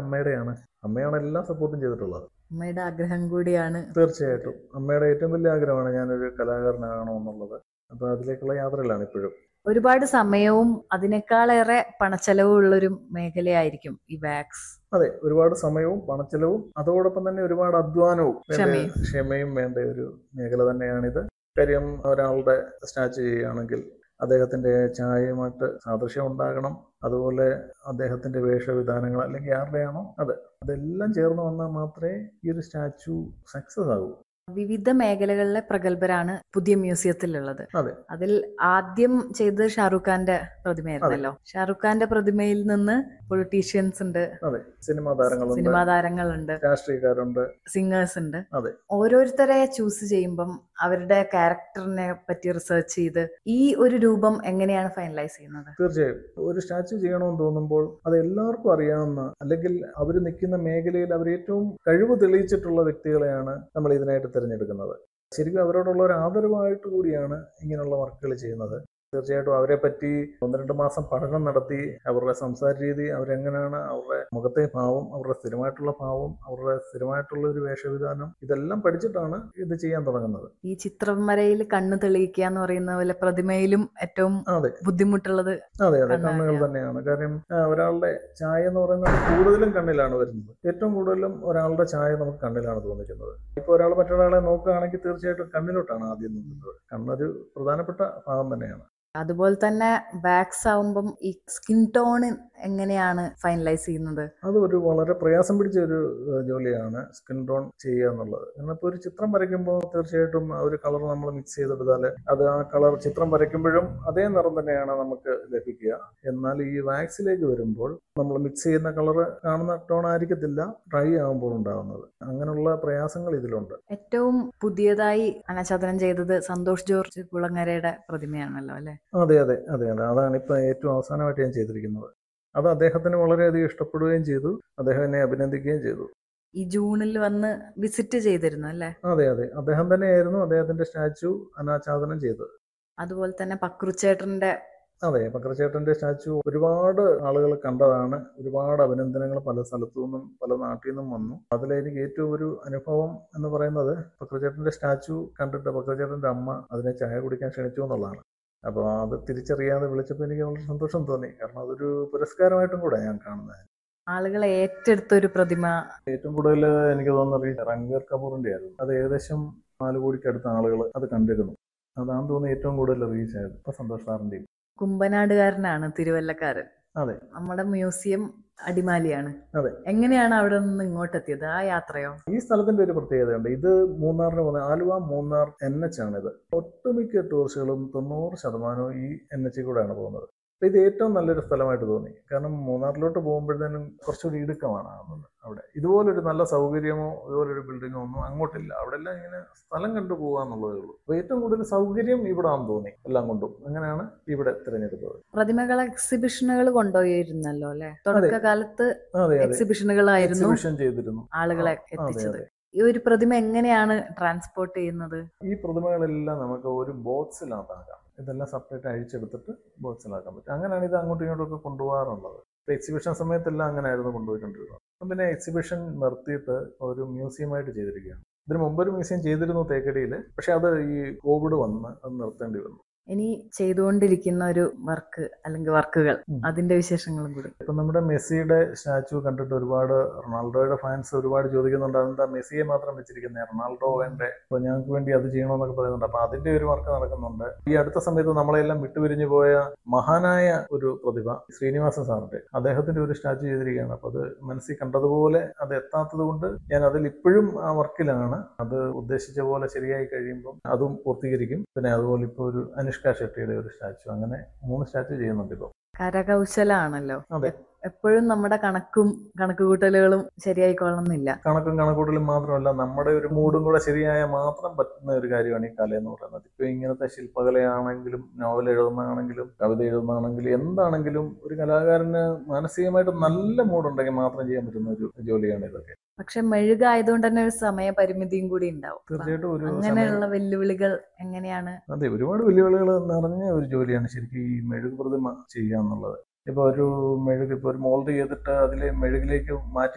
അമ്മയുടെയാണ് അമ്മയാണ് എല്ലാം സപ്പോർട്ടും ചെയ്തിട്ടുള്ളത് അമ്മയുടെ ആഗ്രഹം കൂടിയാണ് തീർച്ചയായിട്ടും അമ്മയുടെ ഏറ്റവും വലിയ ആഗ്രഹമാണ് ഞാനൊരു കലാകാരനാകണമെന്നുള്ളത് അപ്പോൾ അതിലേക്കുള്ള യാത്രയിലാണ് ഇപ്പോഴും ഒരുപാട് സമയവും അതിനേക്കാളേറെ പണച്ചെലവും ഉള്ളൊരു മേഖലയായിരിക്കും ഈ വാക്സ് അതെ ഒരുപാട് സമയവും പണച്ചെലവും അതോടൊപ്പം തന്നെ ഒരുപാട് അധ്വാനവും വേണ്ട- ക്ഷമയും. ക്ഷമയും വേണ്ട ഒരു മേഖല തന്നെയാണിത് കാര്യം ഒരാളുടെ സ്റ്റാച്ചു ചെയ്യുകയാണെങ്കിൽ അദ്ദേഹത്തിന്റെ ചായയുമായിട്ട് സാദൃശ്യം ഉണ്ടാകണം അതുപോലെ അദ്ദേഹത്തിന്റെ വേഷവിധാനങ്ങൾ അല്ലെങ്കിൽ ആരുടെയാണോ അത് അതെല്ലാം ചേർന്ന് വന്നാൽ മാത്രമേ ഈ ഒരു സ്റ്റാച്ചു സക്സസ് ആകൂ വിവിധ മേഖലകളിലെ പ്രഗത്ഭരാണ് പുതിയ മ്യൂസിയത്തിലുള്ളത് അതെ. അതിൽ ആദ്യം ചെയ്തത് ഷാറുഖ് ഖാന്റെ പ്രതിമയായിരുന്നല്ലോ ഷാറുഖ് ഖാന്റെ പ്രതിമയിൽ നിന്ന് പൊളിറ്റീഷ്യൻസ് ഉണ്ട് അതെ സിനിമാ താരങ്ങളുണ്ട് സിനിമാ താരങ്ങളുണ്ട് രാഷ്ട്രീയക്കാരുണ്ട് സിംഗേഴ്സ് ഉണ്ട് അതെ. ഓരോരുത്തരെ ചൂസ് ചെയ്യുമ്പം അവരുടെ ക്യാരക്ടറിനെ പറ്റി റിസർച്ച് ചെയ്ത് ഈ ഒരു രൂപം എങ്ങനെയാണ് ഫൈനലൈസ് ചെയ്യുന്നത് തീർച്ചയായും ഒരു സ്റ്റാച്ചു ചെയ്യണമെന്ന് തോന്നുമ്പോൾ അത് എല്ലാവർക്കും അറിയാവുന്ന അല്ലെങ്കിൽ അവർ നിൽക്കുന്ന മേഖലയിൽ അവർ ഏറ്റവും കഴിവ് തെളിയിച്ചിട്ടുള്ള വ്യക്തികളെയാണ് നമ്മൾ ഇതിനായിട്ട് തിരഞ്ഞെടുക്കുന്നത് ശരിക്കും അവരോടുള്ള ഒരു ആദരവായിട്ട് കൂടിയാണ് ഇങ്ങനെയുള്ള വർക്കുകൾ ചെയ്യുന്നത് തീർച്ചയായിട്ടും അവരെ പറ്റി ഒന്ന് രണ്ട് മാസം പഠനം നടത്തി അവരുടെ സംസാര രീതി അവരെങ്ങനെയാണ് അവരുടെ മുഖത്തെ ഭാവം അവരുടെ സ്ഥിരമായിട്ടുള്ള ഭാവം അവരുടെ സ്ഥിരമായിട്ടുള്ള ഒരു വേഷവിധാനം ഇതെല്ലാം പഠിച്ചിട്ടാണ് ഇത് ചെയ്യാൻ തുടങ്ങുന്നത് ഈ ചിത്രം വരയിൽ കണ്ണ് തെളിയിക്കുക എന്ന് പറയുന്ന പോലെ പ്രതിമയിലും ഏറ്റവും അതെ ബുദ്ധിമുട്ടുള്ളത് അതെ അതെ കണ്ണാടിയാണ്. കണ്ണുകൾ തന്നെയാണ് കാര്യം ആ, ഒരാളുടെ ചായ എന്ന് പറയുന്നത് കൂടുതലും കണ്ണിലാണ് വരുന്നത് ഏറ്റവും കൂടുതലും ഒരാളുടെ ചായ നമുക്ക് കണ്ണിലാണ് തോന്നിക്കുന്നത് ഇപ്പോൾ ഒരാൾ മറ്റൊരാളെ നോക്കുകയാണെങ്കിൽ തീർച്ചയായിട്ടും കണ്ണിലോട്ടാണ് ആദ്യം നോക്കുന്നത് കണ്ണൊരു പ്രധാനപ്പെട്ട ഭാഗം തന്നെയാണ് അതുപോലെ തന്നെ വാക്സ് ആവുമ്പം ഈ സ്കിൻ ടോൺ എങ്ങനെയാണ് ഫൈനലൈസ് ചെയ്യുന്നത് അത് ഒരു വളരെ പ്രയാസം പിടിച്ച ഒരു ഏഹ്, ജോലിയാണ് സ്കിൻ ടോൺ ചെയ്യുക എന്നുള്ളത് കാരണം ഇപ്പോൾ ഒരു ചിത്രം വരയ്ക്കുമ്പോൾ തീർച്ചയായിട്ടും ആ ഒരു കളർ നമ്മൾ മിക്സ് ചെയ്തെടുത്താൽ അത് ആ കളർ ചിത്രം വരയ്ക്കുമ്പോഴും അതേ നിറം തന്നെയാണ് നമുക്ക് ലഭിക്കുക എന്നാൽ ഈ വാക്സിലേക്ക് വരുമ്പോൾ നമ്മൾ മിക്സ് ചെയ്യുന്ന കളർ കാണുന്ന ടോൺ ആയിരിക്കത്തില്ല ഡ്രൈ ആകുമ്പോൾ ഉണ്ടാകുന്നത് അങ്ങനെയുള്ള പ്രയാസങ്ങൾ ഇതിലുണ്ട് ഏറ്റവും പുതിയതായി അനാച്ഛാദനം ചെയ്തത് സന്തോഷ് ജോർജ് കുളങ്ങരയുടെ പ്രതിമയാണല്ലോ അല്ലെ അതെ അതെ അതെ അതെ അതാണ് ഇപ്പം ഏറ്റവും അവസാനമായിട്ട് ഞാൻ ചെയ്തിരിക്കുന്നത് അത് അദ്ദേഹത്തിന് വളരെയധികം ഇഷ്ടപ്പെടുകയും ചെയ്തു അദ്ദേഹം എന്നെ അഭിനന്ദിക്കുകയും ചെയ്തു ഈ ജൂണിൽ വന്ന് വിസിറ്റ് ചെയ്തിരുന്നു അല്ലെ അതെ അതെ അദ്ദേഹം തന്നെയായിരുന്നു അദ്ദേഹത്തിന്റെ സ്റ്റാച്ചു അനാച്ഛാദനം ചെയ്തത് അതുപോലെ തന്നെ പക്രുച്ചേട്ടന്റെ അതെ പക്രച്ചേട്ടന്റെ സ്റ്റാച്ചു ഒരുപാട് ആളുകൾ കണ്ടതാണ് ഒരുപാട് അഭിനന്ദനങ്ങൾ പല സ്ഥലത്തു നിന്നും പല നാട്ടിൽ നിന്നും വന്നു അതിലെനിക്ക് ഏറ്റവും ഒരു അനുഭവം എന്ന് പറയുന്നത് പക്രച്ചേട്ടന്റെ സ്റ്റാച്ചു കണ്ടിട്ട് പക്രച്ചേട്ടന്റെ അമ്മ അതിനെ ചായ കുടിക്കാൻ ക്ഷണിച്ചു എന്നുള്ളതാണ് അപ്പോൾ അത് തിരിച്ചറിയാതെ വിളിച്ചപ്പോൾ എനിക്ക് വളരെ സന്തോഷം തോന്നി കാരണം അതൊരു പുരസ്കാരമായിട്ടും കൂടെ ഞാൻ കാണുന്നത് ആളുകൾ ഏറ്റെടുത്ത ഒരു പ്രതിമ ഏറ്റവും കൂടുതൽ എനിക്ക് തോന്നുന്നത് ഈ രൺവീർ കപൂറിന്റെ ആയിരുന്നു അത് ഏകദേശം നാല് കോടിക്കടുത്ത ആളുകൾ അത് കണ്ടിരുന്നു അതാണെന്ന് തോന്നുന്നു ഏറ്റവും കൂടുതൽ റീച്ച് ആയത് ഇപ്പൊ സന്തോഷ് സാറിന്റെയും കുമ്പനാടുകാരനാണ് തിരുവല്ലക്കാരൻ അതെ നമ്മുടെ മ്യൂസിയം അടിമാലിയാണ് അതെ. എങ്ങനെയാണ് അവിടെ നിന്ന് ഇങ്ങോട്ട് എത്തിയത് ആ യാത്രയോ ഈ സ്ഥലത്തിന്റെ ഒരു പ്രത്യേകതയുണ്ട് ഇത് മൂന്നാറിന് പോകുന്ന ആലുവ മൂന്നാർ എൻ എച്ച് ആണിത് ഒട്ടുമിക്ക ടൂറിസ്റ്റുകളും തൊണ്ണൂറ് ശതമാനവും ഈ എൻ എച്ചിൽ കൂടെയാണ് പോകുന്നത് അപ്പൊ ഇത് ഏറ്റവും നല്ലൊരു സ്ഥലമായിട്ട് തോന്നി കാരണം മൂന്നാറിലോട്ട് പോകുമ്പോഴത്തേനും കുറച്ചുകൂടി ഇടുക്കമാണ് ആകുന്നത് അവിടെ ഇതുപോലൊരു നല്ല സൗകര്യമോ ഇതുപോലൊരു ബിൽഡിങ്ങോ ഒന്നും അങ്ങോട്ടില്ല അവിടെ എല്ലാം ഇങ്ങനെ സ്ഥലം കണ്ടു പോകാന്നുള്ളതേ ഉള്ളൂ അപ്പൊ ഏറ്റവും കൂടുതൽ സൗകര്യം ഇവിടെ ആണെന്ന് തോന്നി എല്ലാം കൊണ്ടും അങ്ങനെയാണ് ഇവിടെ തിരഞ്ഞെടുത്തത് പ്രതിമകൾ എക്സിബിഷനുകൾ കൊണ്ടുപോയിരുന്നല്ലോ അല്ലെ തുടക്കകാലത്ത് അതെ അതെ എക്സിബിഷനുകളായിരുന്നു എക്സിബിഷൻ ചെയ്തിരുന്നു ആളുകളെ ആ, അതെ, എത്തിച്ചത് അതെ. ഈ ഒരു പ്രതിമ എങ്ങനെയാണ് ട്രാൻസ്പോർട്ട് ചെയ്യുന്നത് ഈ പ്രതിമകളെല്ലാം നമുക്ക് ഒരു ബോക്സിനകത്താക്കാം ഇതെല്ലാം സെപ്പറേറ്റ് അഴിച്ചെടുത്തിട്ട് ബോക്സിലാക്കാൻ പറ്റും അങ്ങനെയാണ് ഇത് അങ്ങോട്ടും ഇങ്ങോട്ടും ഒക്കെ കൊണ്ടുപോകാറുള്ളത് ഇപ്പൊ എക്സിബിഷൻ സമയത്തെല്ലാം അങ്ങനെയായിരുന്നു കൊണ്ടുപോയിക്കൊണ്ടിരുന്നത് അപ്പം പിന്നെ എക്സിബിഷൻ നിർത്തിയിട്ട് ഒരു മ്യൂസിയമായിട്ട് ചെയ്തിരിക്കുകയാണ് ഇതിന് മുമ്പ് ഒരു മ്യൂസിയം ചെയ്തിരുന്നു തേക്കടിയിൽ പക്ഷെ അത് ഈ കോവിഡ് വന്ന് അത് നിർത്തേണ്ടി വന്നു ഇനി ചെയ്തുകൊണ്ടിരിക്കുന്ന ഒരു വർക്ക് അല്ലെങ്കിൽ വർക്കുകൾ ഉം. അതിന്റെ വിശേഷങ്ങളും കൂടി ഇപ്പം നമ്മുടെ മെസ്സിയുടെ സ്റ്റാച്ചു കണ്ടിട്ട് ഒരുപാട് റൊണാൾഡോയുടെ ഫാൻസ് ഒരുപാട് ചോദിക്കുന്നുണ്ട് അതെന്താ മെസ്സിയെ മാത്രം വെച്ചിരിക്കുന്നത് റൊണാൾഡോ വേണ്ടേ അപ്പോൾ ഞങ്ങൾക്ക് വേണ്ടി അത് ചെയ്യണമെന്നൊക്കെ പറയുന്നുണ്ട് അപ്പോൾ അതിന്റെ ഒരു വർക്ക് നടക്കുന്നുണ്ട് ഈ അടുത്ത സമയത്ത് നമ്മളെല്ലാം വിട്ടുപിരിഞ്ഞു പോയ മഹാനായ ഒരു പ്രതിഭ ശ്രീനിവാസൻ സാറിന്റെ അദ്ദേഹത്തിന്റെ ഒരു സ്റ്റാച്ചു ചെയ്തിരിക്കുകയാണ് അപ്പോൾ അത് മനസ്സിൽ കണ്ടതുപോലെ അത് എത്താത്തത് കൊണ്ട് ഞാൻ അതിൽ ഇപ്പോഴും ആ വർക്കിലാണ് അത് ഉദ്ദേശിച്ച പോലെ ശരിയായി കഴിയുമ്പോൾ അതും പൂർത്തീകരിക്കും പിന്നെ അതുപോലെ ഇപ്പോൾ ഒരു അനുഷ്ക ഷെട്ടിയുടെ ഒരു സ്റ്റാച്ചു അങ്ങനെ മൂന്ന് സ്റ്റാച്ചു ചെയ്യുന്നുണ്ട് ഇപ്പോൾ കരകൗശലാണല്ലോ അതെ എപ്പോഴും നമ്മുടെ കണക്കും കണക്കുകൂട്ടലുകളും ശരിയായിക്കൊള്ളണമെന്നില്ല കണക്കും കണക്കൂട്ടലും മാത്രമല്ല നമ്മുടെ ഒരു മൂഡും കൂടെ ശരിയായ മാത്രം പറ്റുന്ന ഒരു കാര്യമാണ് ഈ കല എന്ന് പറയുന്നത് ഇപ്പൊ ഇങ്ങനത്തെ ശില്പകലയാണെങ്കിലും നോവൽ എഴുതുന്നതാണെങ്കിലും കവിത എഴുതുന്നതാണെങ്കിലും എന്താണെങ്കിലും ഒരു കലാകാരന് മാനസികമായിട്ട് നല്ല മൂഡുണ്ടെങ്കിൽ മാത്രം ചെയ്യാൻ പറ്റുന്ന ഒരു ജോലിയാണ് ഇതൊക്കെ പക്ഷെ മെഴുകായതുകൊണ്ട് തന്നെ ഒരു സമയപരിമിതിയും കൂടി ഉണ്ടാവും തീർച്ചയായിട്ടും ഒരു സമയം അങ്ങനെയുള്ള വെല്ലുവിളികൾ എങ്ങനെയാണ് അതെ ഒരുപാട് വെല്ലുവിളികൾ നിറഞ്ഞ ഒരു ജോലിയാണ് ശരിക്കും ഈ മെഴുക് പ്രതിമ ചെയ്യുക എന്നുള്ളത് ഇപ്പൊ ഒരു മെഴുക് ഇപ്പൊ ഒരു മോൾഡ് ചെയ്തിട്ട് അതിലെ മെഴുകിലേക്ക് മാറ്റി